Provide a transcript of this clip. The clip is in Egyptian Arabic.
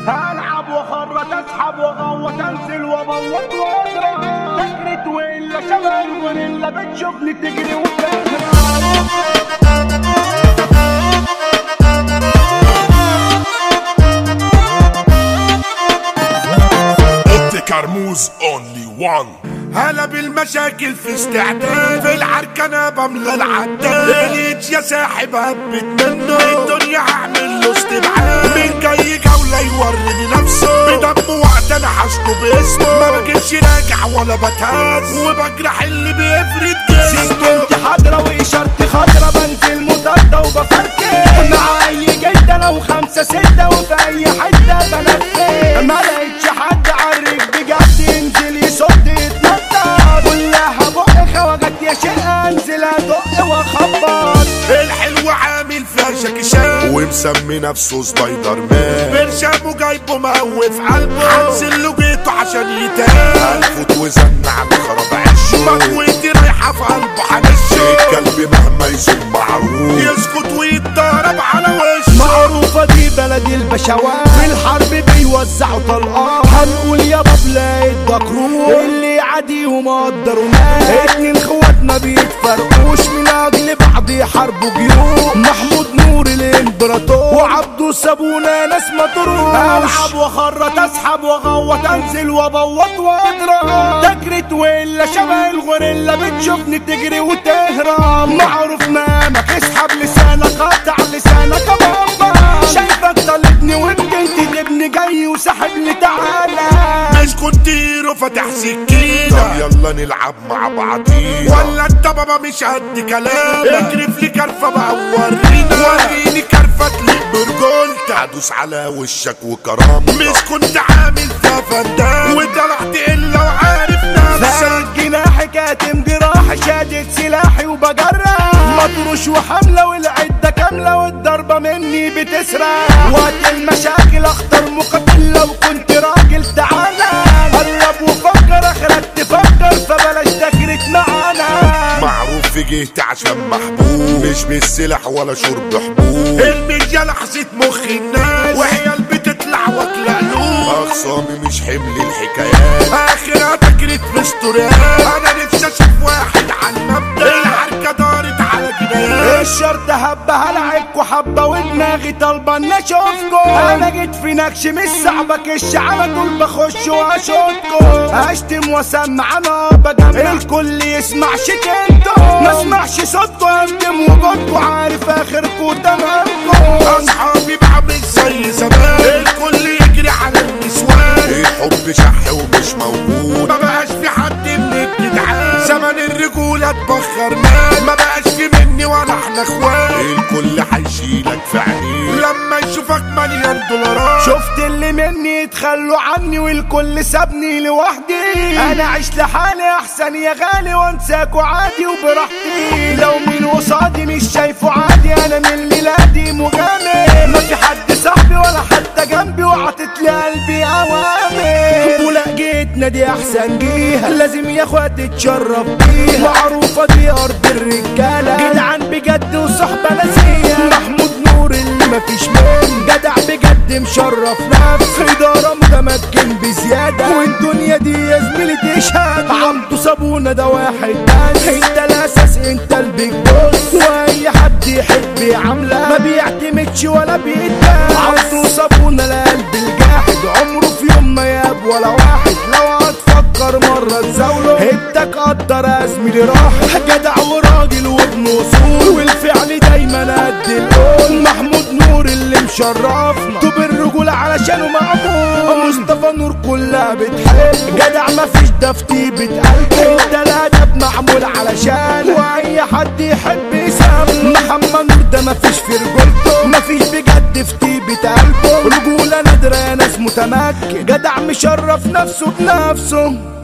العب وخرج اسحب وغوط انزل وبوط واضرب تجري ولا شباب ولا بتشوفني تجري وتهرب اوبتيك كرموز اونلي وان هلا بالمشاكل في استعداد في العركة انا بملى العداد لقيت يا ساحب هبت منه الدنيا هعمل له استبعاد مين جاي جولة يوريني نفسه بدمه وقت انا حاسبه باسمه ما بجيبش راجع ولا بتهز وبجرح اللي بيفرد جسمه سكنت حضرة وإشارتي خضرة بنزل مضادة وبفركش مع أي جدة لو خمسة ستة وفي أي حتة بنفذ ما لقيتش حد عرك بجد ينزل يصد يتنطط كلها بق خواجات يا شيخ أنزل أدق وأخبط الحلو عامل فيها شكشان ومسمي نفسه سبايدر مان برشامه جايبه موف قلبه هنزل له جيته عشان يتهان الفوت وزن على خراب عشه مكويتي رايحه في قلبه هنشه الكلب مهما يزن معروف يسكت ويتضرب على وشه معروفة دي بلد البشوات في الحرب بيوزعوا طلقات هنقول يابا بلاقي الدكرور اللي يعاديهم قدروناش اتنين خوات ما بيتفرقوش من اجل بعض يحاربوا جيوب محمود نور الامبراطور وعبده سابونا ناس ما تروش العب وخرط اسحب وغوط انزل وبوط واضرب تجري ولا شبه الغوريلا بتشوفني تجري وتهرب معروف مامك اسحب لسانك قطع لسانك يا بابا شايفك طالبني ويمكن تجيبني جاي وساحب لي تعالى مش كنت هيرو فاتح سكينة طب يلا نلعب مع بعضينا ولا انت بابا مش قد كلام اكرف لي كرفة بقى ورينا وريني كرفة تليق برجولتك هدوس على وشك وكرامتك مش كنت عامل فيها فندام وطلعت الا وعارف نفسك زاد جناحي كاتم جراحي شادد سلاحي وبجرح مطروش وحملة والعدة كاملة والضربة مني بتسرق وقت المشاكل اختار مقاتل لو كنت راجل تعالى قرب وفكر اخرك تفكر فبلاش تكرك معانا معروف في جهتي عشان محبوب مش بالسلاح ولا شرب حبوب الميديا لحظة مخ الناس وعيال بتطلع واكلة قلوب اخصامي مش حمل الحكايات اخرها تجريت في ستوريات انا نفسي اشوف واحد على المبدأ العركة دارت على جنايات الشرط هبة هلعبكوا حبة ودماغي طالبة ان اشوفكوا انا جيت في نكش مش صعبك الش على طول بخش واشوفكوا اشتم واسمع انا بجمع الكل يسمع شكلتوا ما اسمعش صوتكوا اقدم وجودكوا عارف اخركوا تمامكوا اصحابي بعمل زي زمان الكل يجري على النسوان الحب شح ومش موجود ما بقاش في حد من الجدعان زمن الرجولة اتبخر مان ما بقاش في مني ولا احنا اخوان الكل هيشيلك في عينيه لما يشوفك مليان دولارات شفت اللي مني يتخلوا عني والكل سابني لوحدي انا عيش لحالي احسن يا غالي وانساكوا عادي وبراحتي لو مين قصادي مش شايفه عادي انا من اللي لادي مغامر ما في حد صاحبي ولا حتى جنبي وعطت لي قلبي اوامر ولا جيتنا دي احسن جيها لازم يا اخوات تتشرف بيها معروفه دي ارض الرجاله جدعان بجد وصحبه ناسيه محمود نور اللي مفيش منه جدع بجد مشرف نفسه إدارة متمكن بزيادة والدنيا دي يا زميلي تشهد عمدو صابونة ده واحد بس انت الأساس انت البيج بوس وأي حد يحب يعاملك ما بيعتمدش ولا بيتباس عمدو صابونة لقلب الجاحد عمره في يوم ما ياب ولا واحد لو هتفكر مرة تزاوله انت قدر يا زميلي راح جدع وراجل وابن وصول والفعل دايما قد القول محمود نور اللي مشرفنا طوب الرجولة علشانه معمول مصطفى نور كلها بتحب جدع مفيش ده في طيبة قلبه انت الادب معمول علشان واي حد يحب يسام محمد نور ده مفيش في رجولته مفيش بجد في طيبة قلبه رجولة نادرة يا ناس متمكن جدع مشرف نفسه بنفسه